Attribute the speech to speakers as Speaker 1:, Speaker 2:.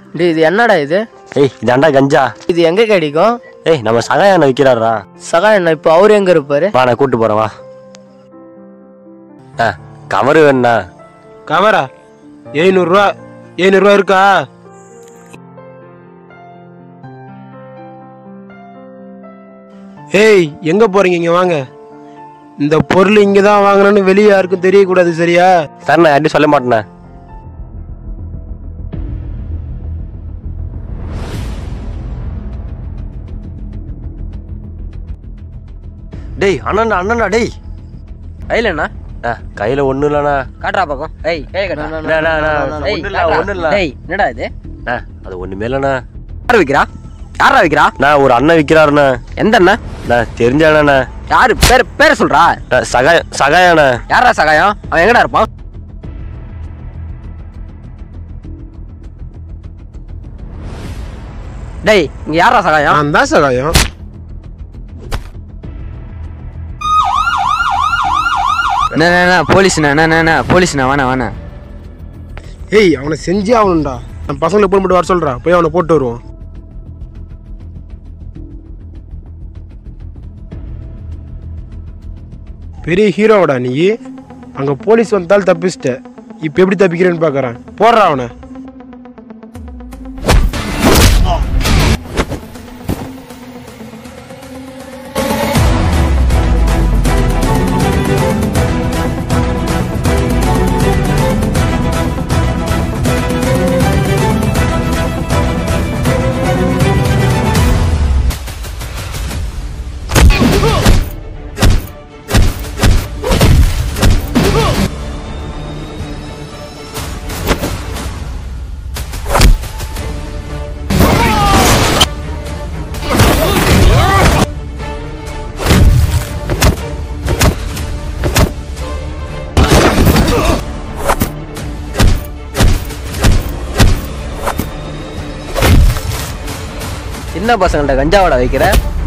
Speaker 1: டேய் இது என்னடா இது
Speaker 2: ஏய் இதாண்டா கஞ்சா
Speaker 1: இது எங்க கிடைக்கும்
Speaker 2: ஏய் நம்ம சகாயம் விற்கிறாரா
Speaker 1: சகா என்ன இப்போ அவரு எங்க இருப்பாரு
Speaker 2: வா நான் கூட்டு போறேன் வா ஆ கவரு வேணா
Speaker 3: கவரா எழுநூறுரூவா எழுநூறுவா இருக்கா ஏய் எங்க போறீங்க இங்க வாங்க இந்த பொருள் இங்க தான் வாங்கணும்னு வெளியே யாருக்கும் தெரியக்கூடாது சரியா
Speaker 2: சார் நான் யார்ட்டையும் சொல்ல மாட்டேனே டேய் அண்ணா அண்ணா டேய்
Speaker 4: கையில் என்ன
Speaker 2: ஆ கையில் ஒன்றும் இல்லைண்ணா
Speaker 4: காட்டுறா பக்கம் ஏய் கை காட்டுறா
Speaker 2: அண்ணா, அண்ணா, அண்ணா,
Speaker 4: ஏய்,
Speaker 2: ஒண்ணும் இல்ல,
Speaker 4: காட்டுறா.
Speaker 2: ஒண்ணும் இல்ல.
Speaker 4: டேய் என்னடா இது
Speaker 2: அண்ணா அது ஒன்றுமே இல்லைண்ணா
Speaker 4: யார் விக்கிறா யாரா விக்கிறா
Speaker 2: நான் ஒரு அண்ணன் விற்கிறாருண்ணா
Speaker 4: எந்த அண்ணன்
Speaker 2: நான் தெரிஞ்ச அண்ணா
Speaker 4: யாரு பேர் பேரை சொல்றா
Speaker 2: சகாய சகாயண்ணா
Speaker 4: யாரா சகாயம் அவன் எங்கடா இருப்பான் டேய் இங்க யாரா சகாயம்
Speaker 3: நான் தான் சகாயம்
Speaker 4: என்ன என்ன போலீஸ்ண்ணா என்ன என்ன போலீஸ்ண்ணா வேணாம் வேணாம்
Speaker 3: ஏய் அவனை செஞ்சே ஆகணும்டா நம்ம பசங்களை போய் மட்டும் வர சொல்றா போய் அவனை போட்டு வருவோம் பெரிய ஹீரோவாடா நீ அங்க போலீஸ் வந்தாலும் தப்பிச்சிட்ட இப்ப எப்படி தப்பிக்கிறேன்னு பாக்குறான் போடுறா அவனை
Speaker 4: சின்ன பசங்கள்ட்ட கஞ்சாவோட வைக்கிற